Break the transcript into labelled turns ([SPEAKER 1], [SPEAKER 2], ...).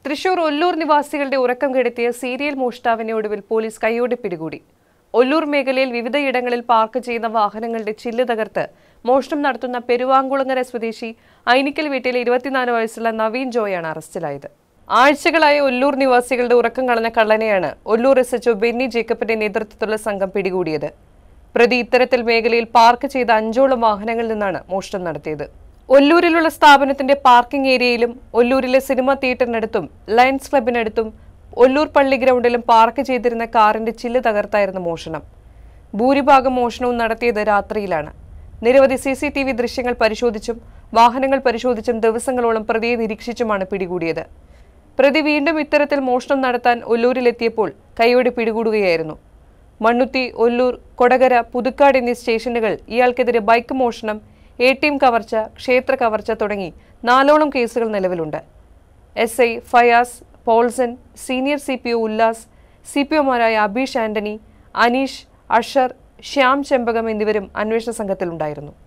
[SPEAKER 1] തൃശൂർ ഒല്ലൂർ നിവാസികളുടെ ഉറക്കം കെടുത്തിയ സീരിയൽ മോഷ്ടാവിനെ ഒടുവിൽ പോലീസ് കൈയോടെ പിടികൂടി ഒല്ലൂർ മേഖലയിൽ വിവിധയിടങ്ങളിൽ പാർക്ക് ചെയ്യുന്ന വാഹനങ്ങളുടെ ചില്ല് തകർത്ത് മോഷണം നടത്തുന്ന പെരുവാങ്കുളങ്ങര സ്വദേശി ഐനിക്കൽ വീട്ടിലെ ഇരുപത്തിനാല് വയസ്സുള്ള നവീൻ ജോയാണ് അറസ്റ്റിലായത് ആഴ്ചകളായി ഒല്ലൂർ നിവാസികളുടെ ഉറക്കം കളഞ്ഞ കള്ളനെയാണ് ഒല്ലൂർ എസ് എച്ച്ഒ ബെന്നി ജേക്കബിന്റെ നേതൃത്വത്തിലുള്ള സംഘം പിടികൂടിയത് പ്രതി ഇത്തരത്തിൽ മേഖലയിൽ പാർക്ക് ചെയ്ത അഞ്ചോളം വാഹനങ്ങളിൽ നിന്നാണ് മോഷണം നടത്തിയത് ഒല്ലൂരിലുള്ള സ്ഥാപനത്തിന്റെ പാർക്കിംഗ് ഏരിയയിലും ഒല്ലൂരിലെ സിനിമ തിയേറ്ററിനടുത്തും ലയൺസ് ക്ലബിനടുത്തും ഒല്ലൂർ പള്ളി ഗ്രൗണ്ടിലും പാർക്ക് ചെയ്തിരുന്ന കാറിന്റെ ചില്ല് തകർത്തായിരുന്നു മോഷണം ഭൂരിഭാഗം മോഷണവും നടത്തിയത് രാത്രിയിലാണ് നിരവധി സി സി ടി വി ദൃശ്യങ്ങൾ പരിശോധിച്ചും വാഹനങ്ങൾ പരിശോധിച്ചും ദിവസങ്ങളോളം പ്രതിയെ നിരീക്ഷിച്ചുമാണ് പിടികൂടിയത് പ്രതി വീണ്ടും ഇത്തരത്തിൽ മോഷണം നടത്താൻ ഒല്ലൂരിലെത്തിയപ്പോൾ കൈയോടെ പിടികൂടുകയായിരുന്നു മണ്ണുത്തി ഒല്ലൂർ കൊടകര പുതുക്കാട് എന്നീ സ്റ്റേഷനുകൾ ഇയാൾക്കെതിരെ ബൈക്ക് മോഷണം എ ടി എം കവർച്ച ക്ഷേത്ര കവർച്ച തുടങ്ങി നാലോളം കേസുകൾ നിലവിലുണ്ട് S I Fayas Paulson senior C P O Ullas C P ഒമാരായ അബീഷ് ആന്റണി അനീഷ് അഷർ ശ്യാം ചെമ്പകം എന്നിവരും അന്വേഷണ സംഘത്തിലുണ്ടായിരുന്നു